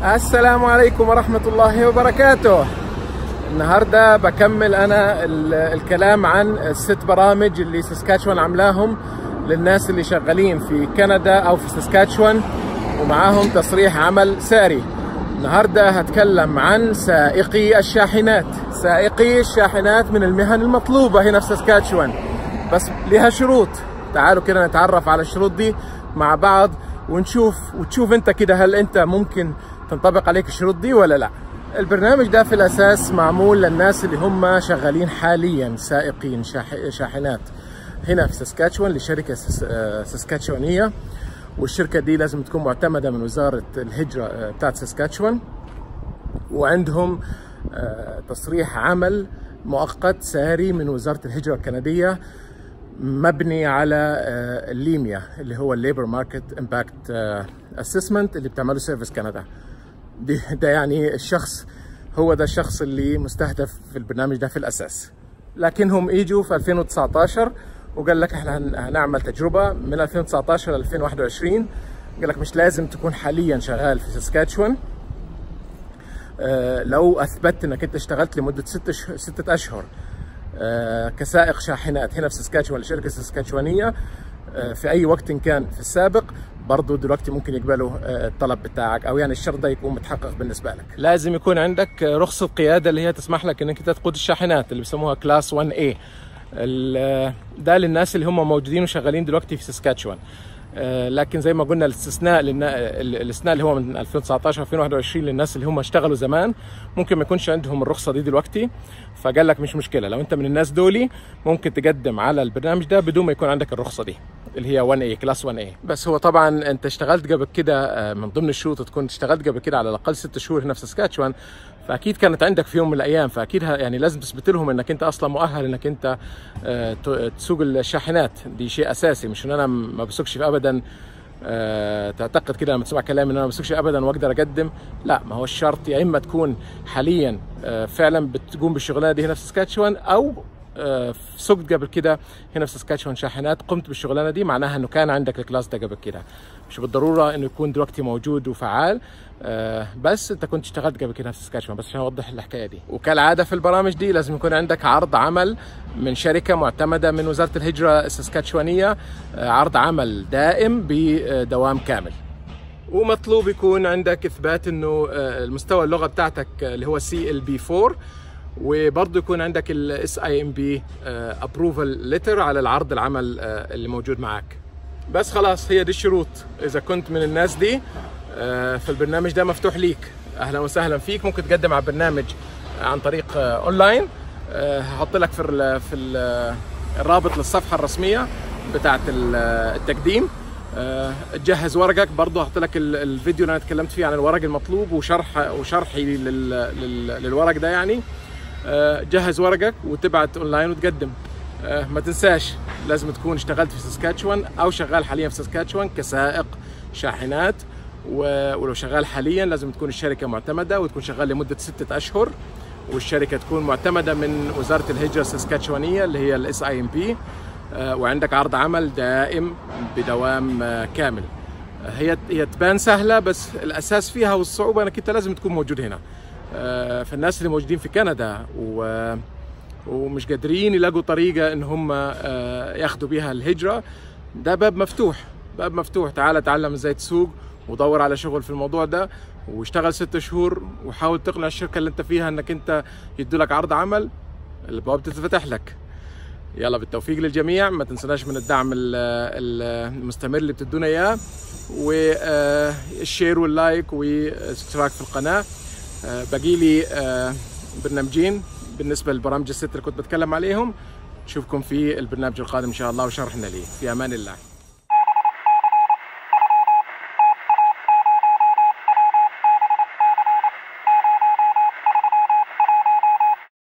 السلام عليكم ورحمة الله وبركاته النهاردة بكمل أنا ال- الكلام عن الست برامج اللي ساسكاتشوان عاملاهم للناس اللي شغالين في كندا أو في ساسكاتشوان ومعاهم تصريح عمل ساري النهاردة هتكلم عن سائقي الشاحنات سائقي الشاحنات من المهن المطلوبة هنا في ساسكاتشوان بس لها شروط تعالوا كده نتعرف على الشروط دي مع بعض ونشوف وتشوف انت كده هل انت ممكن تنطبق عليك الشروط دي ولا لا البرنامج ده في الاساس معمول للناس اللي هم شغالين حاليا سائقين شاح- شاحنات هنا في ساسكاتشوان لشركه سس- آه، ساسكاتشوانيه والشركه دي لازم تكون معتمده من وزاره الهجره آه، بتاعت ساسكاتشوان وعندهم آه، تصريح عمل مؤقت ساري من وزاره الهجره الكنديه مبني على آه، الليميا اللي هو الليبر ماركت امباكت اسسمنت اللي بتعمله سيرفيس كندا دي ده يعني الشخص هو ده الشخص اللي مستهدف في البرنامج ده في الاساس لكنهم اجوا في 2019 وقال لك احنا هن- هنعمل تجربه من 2019 ل 2021 قال لك مش لازم تكون حاليا شغال في ساسكاتشوان آه، لو اثبتت انك انت اشتغلت لمده ست ش... ستة اشهر آه، كسائق شاحنات هنا في ساسكاتشوان لشركه ساسكاتشوانيه آه، في اي وقت كان في السابق برضه دلوقتي ممكن يقبلوا آه، الطلب بتاعك او يعني الشرط ده يكون متحقق بالنسبه لك. لازم يكون عندك آه، رخصه قياده اللي هي تسمح لك انك انت تقود الشاحنات اللي بيسموها كلاس 1A. ال- ده للناس اللي هم موجودين وشغالين دلوقتي في ساسكاتشوان. آه، لكن زي ما قلنا الاستثناء للنا... ال- الاستثناء اللي هو من 2019 2021 للناس اللي هم اشتغلوا زمان ممكن ما يكونش عندهم الرخصه دي دلوقتي فقال لك مش مشكله لو انت من الناس دولي ممكن تقدم على البرنامج ده بدون ما يكون عندك الرخصه دي اللي هي 1A كلاس 1A بس هو طبعا انت اشتغلت قبل كده آه، من ضمن الشروط تكون اشتغلت قبل كده على الاقل ست شهور هنا في ساسكاتشوان فاكيد كانت عندك في يوم من الايام فاكيد ه- يعني لازم تثبت لهم انك انت اصلا مؤهل انك انت آه، ت- تسوق الشاحنات دي شيء اساسي مش ان انا م- ما بسوقش ابدا آه، تعتقد كده لما تسمع كلامي ان انا ما بسوقش ابدا واقدر اقدم لا ما هو الشرط يا اما تكون حاليا آه، فعلا بتقوم بالشغلانه دي هنا في ساسكاتشوان او آه، سقت قبل كده هنا في ساسكاتشوان شاحنات قمت بالشغلانه دي معناها انه كان عندك الكلاس ده قبل كده مش بالضروره انه يكون دلوقتي موجود وفعال آه، بس انت كنت اشتغلت قبل كده في ساسكاتشوان بس عشان اوضح الحكايه دي وكالعاده في البرامج دي لازم يكون عندك عرض عمل من شركه معتمده من وزاره الهجره الساسكاتشوانيه آه، عرض عمل دائم بدوام كامل ومطلوب يكون عندك اثبات انه آه، المستوى اللغه بتاعتك آه، اللي هو سي ال بي 4 وبرضه يكون عندك الاس اي ام بي ابروفال ليتر على العرض العمل آه، اللي موجود معك بس خلاص هي دي الشروط اذا كنت من الناس دي آه، فالبرنامج ده مفتوح ليك اهلا وسهلا فيك ممكن تقدم على البرنامج عن طريق آه، اونلاين آه، هحط لك في ال في ال الرابط للصفحه الرسميه بتاعت ال- التقديم آه، تجهز ورقك برضه هحط لك ال- الفيديو اللي انا اتكلمت فيه عن الورق المطلوب وشرح وشرحي لل- لل- للورق ده يعني آه، جهز ورقك وتبعت اونلاين وتقدم آه، ما تنساش لازم تكون اشتغلت في ساسكاتشوان او شغال حاليا في ساسكاتشوان كسائق شاحنات و- ولو شغال حاليا لازم تكون الشركه معتمده وتكون شغال لمده ستة اشهر والشركه تكون معتمده من وزاره الهجره الساسكاتشوانيه اللي هي الاس اي ام بي وعندك عرض عمل دائم بدوام آه، كامل آه، هي هي تبان سهله بس الاساس فيها والصعوبه انك انت لازم تكون موجود هنا آه، فالناس اللي موجودين في كندا و ومش قادرين يلاقوا طريقه ان هم آه، ياخدوا بيها الهجره ده باب مفتوح باب مفتوح تعال اتعلم ازاي تسوق ودور على شغل في الموضوع ده واشتغل ست شهور وحاول تقنع الشركه اللي انت فيها انك انت يدوا لك عرض عمل الابواب تتفتح لك يلا بالتوفيق للجميع ما تنسوناش من الدعم ال- ال- المستمر اللي بتدونا اياه والشير واللايك والاشتراك في القناه آه، باقي لي آه، برنامجين بالنسبه للبرامج الست اللي كنت بتكلم عليهم نشوفكم في البرنامج القادم ان شاء الله وشرحنا ليه في امان الله